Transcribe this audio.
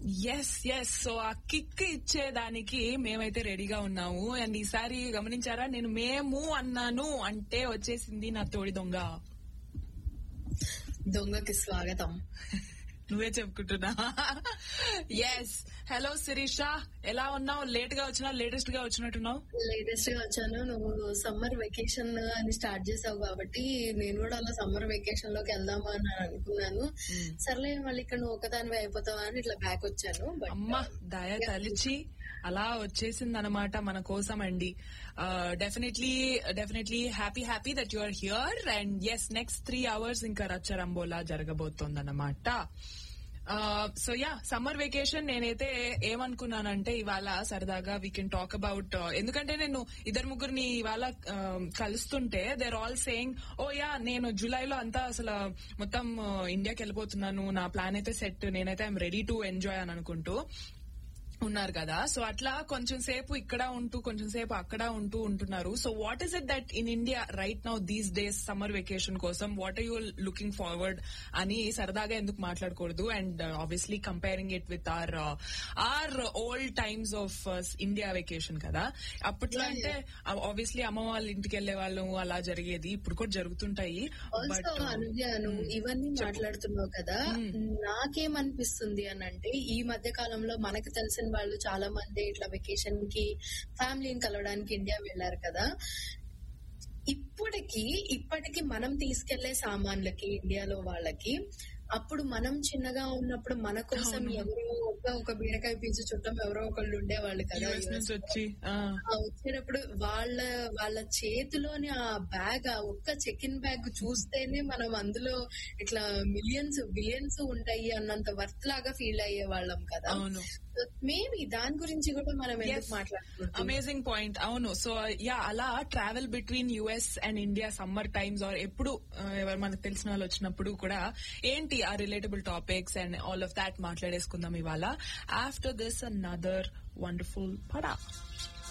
yes yes so ఆ kick ఇచ్చేదానికి మేమైతే రెడీగా ఉన్నాము అండ్ ఈసారి గమనించారా నేను మేము అన్నాను అంటే వచ్చేసింది నా తోడి దొంగ దొంగకి స్వాగతం నువ్వే చెప్పుకుంటున్నా ఎస్ హలో శిరీష ఎలా ఉన్నావు లేట్ గా వచ్చినా లేటెస్ట్ గా వచ్చినట్టున్నావు లేటెస్ట్ గా వచ్చాను నువ్వు సమ్మర్ వెకేషన్ అని స్టార్ట్ చేసావు కాబట్టి నేను కూడా అలా సమ్మర్ వెకేషన్ లోకి వెళ్దామా అని అనుకున్నాను సర్లే మళ్ళీ ఇక్కడ నువ్వు ఒకదానివే అయిపోతావా అని ఇట్లా బ్యాక్ వచ్చాను బట్ అమ్మ దయ తలిచి అలా వచ్చేసింది అనమాట మన కోసం అండి definitely definitely happy happy that you are here and yes next three hours ఇంకా రచ్చరంబోలా జరగబోతోంది అనమాట సో యా సమ్మర్ వెకేషన్ నేనైతే ఏమనుకున్నానంటే ఇవాళ సరదాగా వీ కెన్ టాక్ అబౌట్ ఎందుకంటే నేను ఇద్దరు ముగ్గురిని ఇవాళ uh, కలుస్తుంటే they're all saying oh yeah నేను జూలైలో అంతా అసలు మొత్తం uh, ఇండియాకి వెళ్ళిపోతున్నాను నా ప్లాన్ అయితే సెట్ నేనైతే ఐఎమ్ రెడీ టు ఎంజాయ్ అని అనుకుంటూ ఉన్నారు కదా సో అట్లా కొంచెం సేపు ఇక్కడ ఉంటూ కొంచెం సేపు అక్కడ ఉంటూ ఉంటున్నారు so what is it that in India right now these days summer vacation కోసం what are you looking forward అని సరదాగా ఎందుకు మాట్లాడకూడదు and obviously comparing it with our our old times of India vacation కదా అప్పట్లో Yeah, అంటే obviously అమ్మ వాళ్ళ ఇంటికి వెళ్లే వాళ్ళు అలా జరిగేది ఇప్పుడు కూడా జరుగుతుంటాయి బట్ ఆల్సో అనుజ నువ్వు ఇవన్నీ మాట్లాడుతున్నావు కదా నాకేమనిపిస్తుంది అని అంటే ఈ మధ్య కాలంలో మనకు తెలిసిన వాళ్ళు చాలా మంది ఇట్లా వెకేషన్ కి ఫ్యామిలీని కలవడానికి ఇండియా వెళ్ళారు కదా ఇప్పటికి ఇప్పటికి మనం తీసుకెళ్లే సామాన్లకి ఇండియాలో వాళ్ళకి అప్పుడు మనం చిన్నగా ఉన్నప్పుడు మన కోసం ఎవరో ఒక ఒక బీరకాయ పీచు చుట్టం ఎవరో ఒకళ్ళు ఉండేవాళ్ళు కదా యుఎస్ నుంచి వచ్చి ఆ, ఆ వచ్చేటప్పుడు వాళ్ళ వాళ్ళ చేతిలోని ఆ బ్యాగ్ ఆ ఒక్క చెకిన్ బ్యాగ్ చూస్తేనే మనం అందులో ఇట్లా మిలియన్స్ బిలియన్స్ ఉంటాయి అన్నంత వర్త్ లాగా ఫీల్ అయ్యే వాళ్ళం కదా అవును మేబీ దాని గురించి కూడా మనం ఎందుకు మాట్లాడుకుంటాం అమేజింగ్ పాయింట్ అవును సో యా అలా travel between US and India summer times are ఎప్పుడు ఆ, ఎవరు మనకు తెలిసిన వాళ్ళు వచ్చినప్పుడు కూడా ఏంటి ఆ relatable topics and all of that మాట్లాడేసుకుందాం ఇవాళ ఆఫ్టర్ దిస్ అనదర్ వండర్ఫుల్ పడా